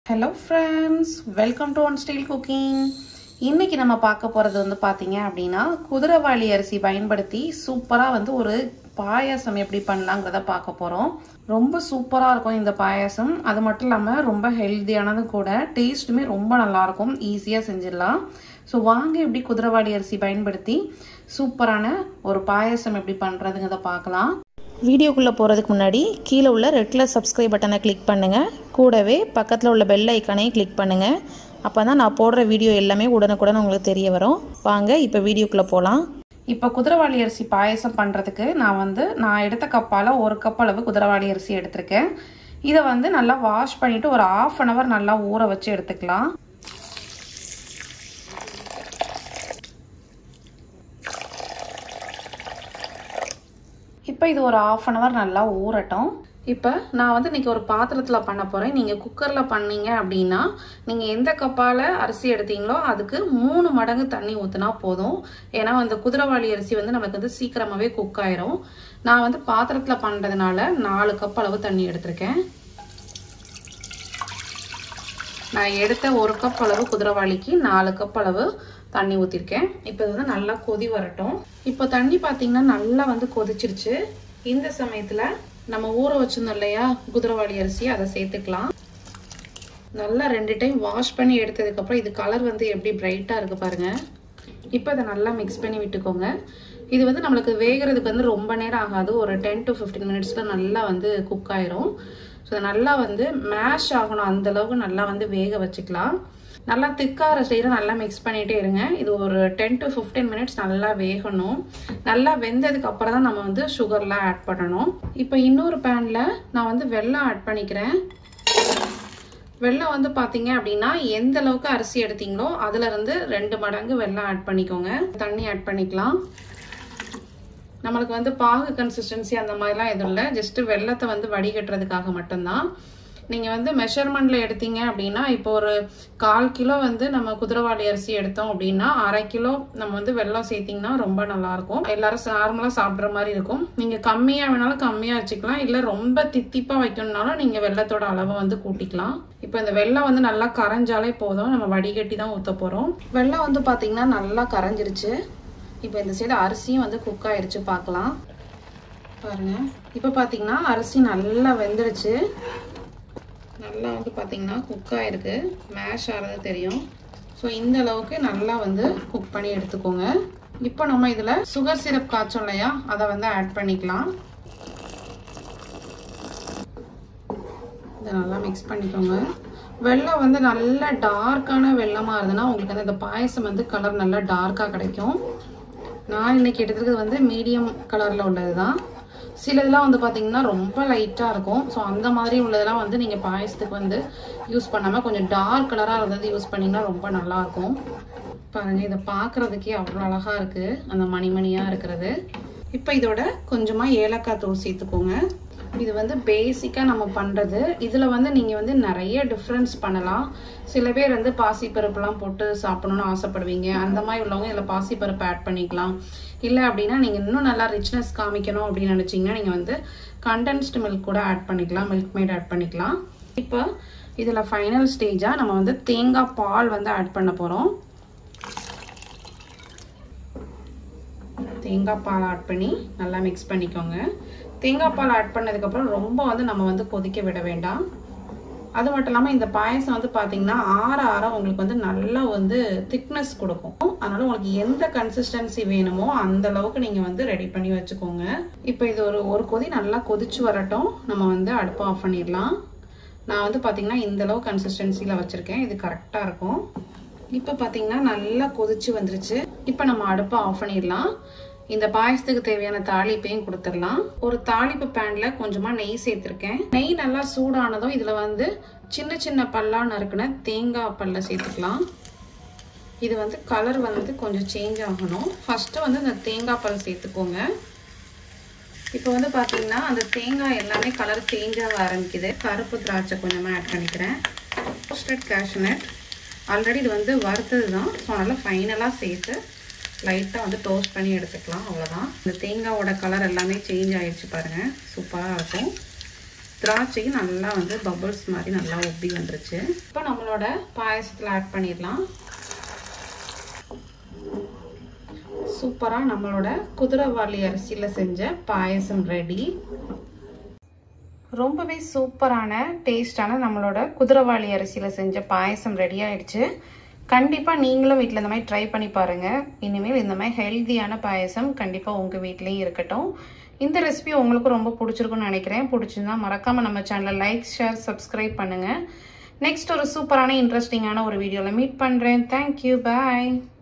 hello friends welcome to one style cooking இன்னைக்கு நம்ம பார்க்க போகிறது வந்து பார்த்தீங்க அப்படின்னா குதிரைவாளி அரிசி பயன்படுத்தி சூப்பராக வந்து ஒரு பாயாசம் எப்படி பண்ணலாங்கிறத பார்க்க போகிறோம் ரொம்ப சூப்பராக இருக்கும் இந்த பாயாசம் அது மட்டும் இல்லாமல் ரொம்ப ஹெல்த்தியானதும் கூட டேஸ்ட்டுமே ரொம்ப நல்லாயிருக்கும் ஈஸியாக செஞ்சிடலாம் ஸோ வாங்க எப்படி குதிரைவாளி அரிசி பயன்படுத்தி சூப்பரான ஒரு பாயாசம் எப்படி பண்ணுறதுங்கிறத பார்க்கலாம் வீடியோக்குள்ளே போகிறதுக்கு முன்னாடி கீழே உள்ள ரெட் கலர் சப்ஸ்கிரைப் பட்டனை கிளிக் பண்ணுங்கள் கூடவே பக்கத்தில் உள்ள பெல் ஐக்கானையும் கிளிக் பண்ணுங்கள் அப்போ தான் நான் போடுற வீடியோ எல்லாமே உடனுக்குடன் உங்களுக்கு தெரிய வரும் வாங்க இப்போ வீடியோக்குள்ளே போகலாம் இப்போ குதிரைவாளி அரிசி பாயசம் பண்ணுறதுக்கு நான் வந்து நான் எடுத்த கப்பால் ஒரு கப் அளவு குதிரைவாளி அரிசி எடுத்திருக்கேன் இதை வந்து நல்லா வாஷ் பண்ணிவிட்டு ஒரு ஆஃப் அன் ஹவர் நல்லா ஊற வச்சு எடுத்துக்கலாம் இப்போ இது ஒரு ஆஃப் அன் ஹவர் நல்லா ஊறட்டும் இப்போ நான் வந்து இன்றைக்கி ஒரு பாத்திரத்தில் பண்ண போகிறேன் நீங்கள் குக்கரில் பண்ணீங்க அப்படின்னா நீங்கள் எந்த கப்பால் அரிசி எடுத்தீங்களோ அதுக்கு மூணு மடங்கு தண்ணி ஊற்றினா போதும் ஏன்னா அந்த குதிரைவாளி அரிசி வந்து நமக்கு வந்து சீக்கிரமாகவே குக் ஆயிரும் நான் வந்து பாத்திரத்தில் பண்ணுறதுனால நாலு கப் அளவு தண்ணி எடுத்திருக்கேன் நான் எடுத்த ஒரு கப் அளவு குதிரைவாளிக்கு நாலு கப் அளவு தண்ணி ஊற்றிருக்கேன் இப்போ இது வந்து நல்லா கொதி வரட்டும் இப்போ தண்ணி பார்த்தீங்கன்னா நல்லா வந்து கொதிச்சிருச்சு இந்த சமயத்தில் நம்ம ஊற வச்சிருந்தோம் இல்லையா குதிரைவாளி அரிசி அதை சேர்த்துக்கலாம் நல்லா ரெண்டு டைம் வாஷ் பண்ணி எடுத்ததுக்கப்புறம் இது கலர் வந்து எப்படி பிரைட்டாக இருக்குது பாருங்கள் இப்போ அதை நல்லா மிக்ஸ் பண்ணி விட்டுக்கோங்க இது வந்து நம்மளுக்கு வேகிறதுக்கு வந்து ரொம்ப நேரம் ஆகாது ஒரு டென் டு ஃபிஃப்டீன் மினிட்ஸில் நல்லா வந்து குக் ஆயிரும் ஸோ நல்லா வந்து மேஷ் ஆகணும் அந்த அளவுக்கு நல்லா வந்து வேக வச்சுக்கலாம் நல்லா திக்கார ஸ்டேஜில் நல்லா மிக்ஸ் பண்ணிகிட்டே இருங்க இது ஒரு டென் டு ஃபிஃப்டீன் மினிட்ஸ் நல்லா வேகணும் நல்லா வெந்ததுக்கு அப்புறம் தான் நம்ம வந்து சுகர்லாம் ஆட் பண்ணணும் இப்போ இன்னொரு பேனில் நான் வந்து வெல்லம் ஆட் பண்ணிக்கிறேன் வெல்லம் வந்து பார்த்தீங்க அப்படின்னா எந்த அளவுக்கு அரிசி எடுத்தீங்களோ அதுலேருந்து ரெண்டு மடங்கு வெல்லம் ஆட் பண்ணிக்கோங்க தண்ணி ஆட் பண்ணிக்கலாம் நம்மளுக்கு வந்து பாகு கன்சிஸ்டன்சி அந்த மாதிரிலாம் எதுவும் இல்லை ஜஸ்ட்டு வெள்ளத்தை வந்து வடிகட்டுறதுக்காக மட்டும்தான் நீங்கள் வந்து மெஷர்மெண்ட்டில் எடுத்தீங்க அப்படின்னா இப்போ ஒரு கால் கிலோ வந்து நம்ம குதிரைவாளி அரிசி எடுத்தோம் அப்படின்னா அரை கிலோ நம்ம வந்து வெள்ளம் சேர்த்திங்கன்னா ரொம்ப நல்லாயிருக்கும் எல்லாரும் நார்மலாக சாப்பிட்ற மாதிரி இருக்கும் நீங்கள் கம்மியாக வேணாலும் கம்மியாக வச்சுக்கலாம் இல்லை ரொம்ப தித்திப்பாக வைக்கணும்னாலும் நீங்கள் வெள்ளத்தோட அளவை வந்து கூட்டிக்கலாம் இப்போ இந்த வெள்ளம் வந்து நல்லா கரைஞ்சாலே போதும் நம்ம வடிகட்டி தான் ஊற்ற போகிறோம் வெள்ளம் வந்து பார்த்தீங்கன்னா நல்லா கரைஞ்சிருச்சு இப்போ இந்த சைடு அரிசியும் வந்து குக் ஆயிடுச்சு பார்க்கலாம் பாருங்க இப்போ பார்த்தீங்கன்னா அரிசி நல்லா வெந்துடுச்சு நல்லா வந்து பார்த்தீங்கன்னா குக் ஆயிருக்கு மேஷ் ஆகிறது தெரியும் ஸோ இந்த அளவுக்கு நல்லா வந்து குக் பண்ணி எடுத்துக்கோங்க இப்போ நம்ம இதில் சுகர் சிரப் காய்ச்சோம் இல்லையா அதை வந்து ஆட் பண்ணிக்கலாம் இதை நல்லா மிக்ஸ் பண்ணிக்கோங்க வெள்ளம் வந்து நல்ல டார்க்கான வெள்ளமாக இருந்ததுன்னா உங்களுக்கு வந்து இந்த பாயசம் வந்து கலர் நல்லா டார்க்காக கிடைக்கும் நான் இன்னைக்கு எடுத்துருக்கிறது வந்து மீடியம் கலரில் உள்ளது தான் சிலதெல்லாம் வந்து பார்த்தீங்கன்னா ரொம்ப லைட்டாக இருக்கும் ஸோ அந்த மாதிரி உள்ளதெல்லாம் வந்து நீங்கள் பாயசத்துக்கு வந்து யூஸ் பண்ணாமல் கொஞ்சம் டார்க் கலராக இருந்தது யூஸ் பண்ணிங்கன்னா ரொம்ப நல்லாயிருக்கும் பாருங்கள் இதை பார்க்குறதுக்கே அவ்வளோ அழகாக இருக்குது அந்த மணிமணியாக இருக்கிறது இப்போ இதோட கொஞ்சமாக ஏலக்காய் தூள் சேர்த்துக்கோங்க இது வந்து பேசிக்காக நம்ம பண்ணுறது இதில் வந்து நீங்கள் வந்து நிறைய டிஃப்ரென்ஸ் பண்ணலாம் சில பேர் வந்து பாசிப்பருப்புலாம் போட்டு சாப்பிடணும்னு ஆசைப்படுவீங்க அந்த மாதிரி உள்ளவங்க இதில் பாசிப்பருப்பு ஆட் பண்ணிக்கலாம் இல்லை அப்படின்னா நீங்கள் இன்னும் நல்லா ரிச்னஸ் காமிக்கணும் அப்படின்னு நினச்சிங்கன்னா நீங்கள் வந்து கண்டென்ஸ்டு மில்க் கூட ஆட் பண்ணிக்கலாம் மில்க் மேட் ஆட் பண்ணிக்கலாம் இப்போ இதில் ஃபைனல் ஸ்டேஜாக நம்ம வந்து தேங்காய் பால் வந்து ஆட் பண்ண போகிறோம் தேங்காய் பால் ஆட் பண்ணி நல்லா மிக்ஸ் பண்ணிக்கோங்க தேங்காய் பால் ஆட் பண்ணதுக்கப்புறம் ரொம்ப வந்து நம்ம வந்து கொதிக்க விட வேண்டாம் அது மட்டும் இல்லாமல் இந்த பாயசம் வந்து பார்த்தீங்கன்னா ஆற ஆற உங்களுக்கு வந்து நல்லா வந்து திக்னஸ் கொடுக்கும் அதனால உங்களுக்கு எந்த கன்சிஸ்டன்சி வேணுமோ அந்த அளவுக்கு நீங்கள் வந்து ரெடி பண்ணி வச்சுக்கோங்க இப்போ இது ஒரு ஒரு கொதி நல்லா கொதிச்சு வரட்டும் நம்ம வந்து அடுப்பை ஆஃப் பண்ணிடலாம் நான் வந்து பார்த்தீங்கன்னா இந்த அளவு கன்சிஸ்டன்சியில் வச்சுருக்கேன் இது கரெக்டாக இருக்கும் இப்போ பார்த்தீங்கன்னா நல்லா கொதிச்சு வந்துருச்சு இப்போ நம்ம அடுப்பை ஆஃப் பண்ணிடலாம் இந்த பாயசத்துக்கு தேவையான தாளிப்பையும் கொடுத்துடலாம் ஒரு தாளிப்பு பேன்ல கொஞ்சமா நெய் சேர்த்திருக்கேன் நெய் நல்லா சூடானதும் இதுல வந்து சின்ன சின்ன பல்லா நறுக்குன தேங்காய் பல்ல சேர்த்துக்கலாம் இது வந்து கலர் வந்து கொஞ்சம் சேஞ்ச் ஆகணும் ஃபர்ஸ்ட் வந்து இந்த தேங்காய் பல் சேர்த்துக்கோங்க இப்போ வந்து பார்த்தீங்கன்னா அந்த தேங்காய் எல்லாமே கலர் சேஞ்ச் ஆக ஆரம்பிக்குது கருப்பு திராட்சை கொஞ்சமாக ஆட் பண்ணிக்கிறேன் ரோஸ்டட் கேஷ்நட் ஆல்ரெடி இது வந்து வறுத்தது தான் ஸோ அதனால் ஃபைனலாக சேர்த்து லைட்டாக வந்து டோஸ்ட் பண்ணி எடுத்துக்கலாம் அவ்வளோதான் இந்த தேங்காவோட கலர் எல்லாமே சேஞ்ச் ஆயிடுச்சு பாருங்கள் சூப்பராக இருக்கும் திராட்சையும் நல்லா வந்து பபுள்ஸ் மாதிரி நல்லா ஒப்பி வந்துருச்சு இப்போ நம்மளோட பாயசத்தில் ஆட் பண்ணிடலாம் சூப்பராக நம்மளோட குதிரைவாளி அரிசியில் செஞ்ச பாயசம் ரெடி ரொம்பவே சூப்பரான டேஸ்டான நம்மளோட குதிரைவாளி அரிசியில் செஞ்ச பாயசம் ரெடி ஆயிடுச்சு கண்டிப்பாக நீங்களும் வீட்டில் இந்த மாதிரி ட்ரை பண்ணி பாருங்கள் இனிமேல் இந்த மாதிரி ஹெல்த்தியான பாயசம் கண்டிப்பாக உங்கள் வீட்லேயும் இருக்கட்டும் இந்த ரெசிபி உங்களுக்கு ரொம்ப பிடிச்சிருக்குன்னு நினைக்கிறேன் பிடிச்சிருந்தா மறக்காமல் நம்ம சேனலை லைக் ஷேர் சப்ஸ்கிரைப் பண்ணுங்கள் நெக்ஸ்ட் ஒரு சூப்பரான இன்ட்ரெஸ்டிங்கான ஒரு வீடியோவில் மீட் பண்ணுறேன் தேங்க்யூ பாய்